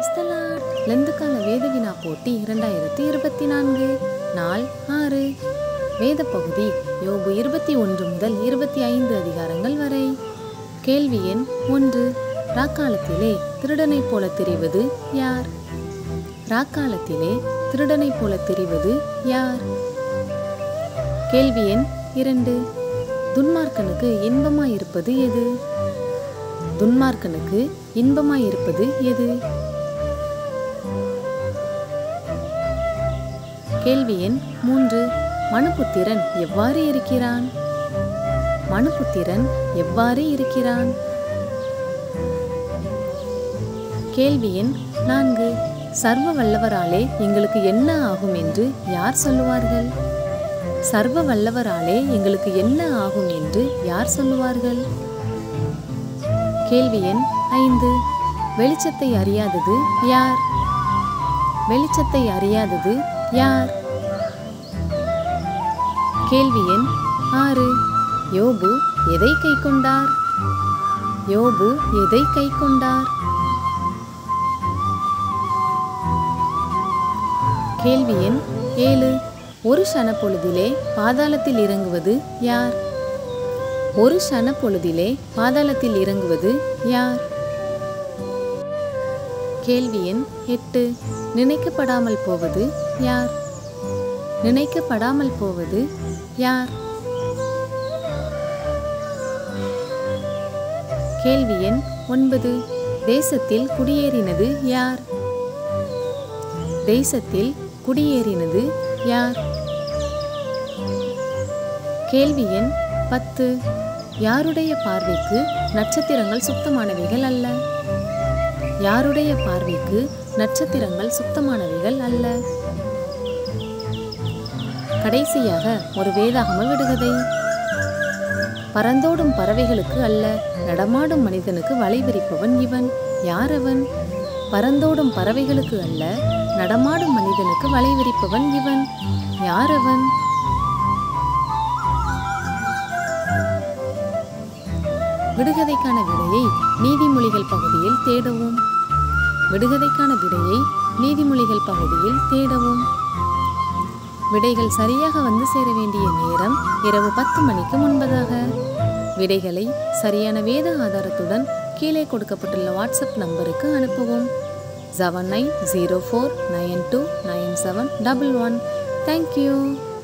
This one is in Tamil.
பிரைஸ்தலாட் லெந்துக்கால வேத வினா போட்டி இரண்டாயிரத்தி இருபத்தி நான்கு நாள் ஆறு வேத பகுதி யோபு இருபத்தி ஒன்று முதல் இருபத்தி ஐந்து அதிகாரங்கள் வரை கேள்வி எண் ஒன்று ராக்காலத்திலே திருடனைப் போல தெரிவது யார் ராக்காலத்திலே திருடனைப் போல தெரிவது யார் கேள்வி எண் இரண்டு துன்மார்க்கனுக்கு இன்பமாயிருப்பது எது துன்மார்க்கனுக்கு இன்பமாயிருப்பது எது கேள்வி எண் மூன்று மனுபுத்திரன் எவ்வாறு இருக்கிறான் மனுபுத்திரன் எவ்வாறு இருக்கிறான் கேள்வி எண் நான்கு சர்வ வல்லவராலே எங்களுக்கு என்ன ஆகும் என்று யார் சொல்லுவார்கள் சர்வ வல்லவராலே எங்களுக்கு என்ன ஆகும் என்று யார் சொல்லுவார்கள் கேள்வி எண் ஐந்து வெளிச்சத்தை அறியாதது யார் வெளிச்சத்தை அறியாதது யார் கேள்வி எண் ஆறு யோபு எதை கை கொண்டார் யோபு எதை கை கொண்டார் கேள்வி எண் ஏழு ஒரு சனப்பொழுதிலே பாதாளத்தில் இறங்குவது யார் ஒரு சனப்பொழுதிலே பாதாளத்தில் இறங்குவது யார் கேள்வி எண் எட்டு நினைக்கப்படாமல் போவது யார் நினைக்கப்படாமல் போவது யார் கேள்வி எண் ஒன்பது தேசத்தில் குடியேறினது யார் தேசத்தில் குடியேறினது யார் கேள்வி எண் பத்து யாருடைய பார்வைக்கு நட்சத்திரங்கள் சுத்தமானவைகள் அல்ல யாருடைய பார்வைக்கு நட்சத்திரங்கள் சுத்தமானவைகள் அல்ல கடைசியாக ஒரு வேதாகம விடுகதை பறந்தோடும் பறவைகளுக்கு அல்ல நடமாடும் மனிதனுக்கு வலை விரிப்பவன் இவன் யார் அவன் பறந்தோடும் பறவைகளுக்கு அல்ல நடமாடும் மனிதனுக்கு வலை விரிப்பவன் இவன் யார் அவன் விடுகதைக்கான விடையை நீதிமொழிகள் பகுதியில் தேடவும் விடுகதைக்கான விடையை நீதிமொழிகள் பகுதியில் தேடவும் விடைகள் சரியாக வந்து சேர வேண்டிய நேரம் இரவு பத்து மணிக்கு முன்பதாக விடைகளை சரியான வேத ஆதாரத்துடன் கீழே கொடுக்கப்பட்டுள்ள வாட்ஸ்அப் நம்பருக்கு அனுப்பவும் seven nine zero four nine two nine seven double one thank you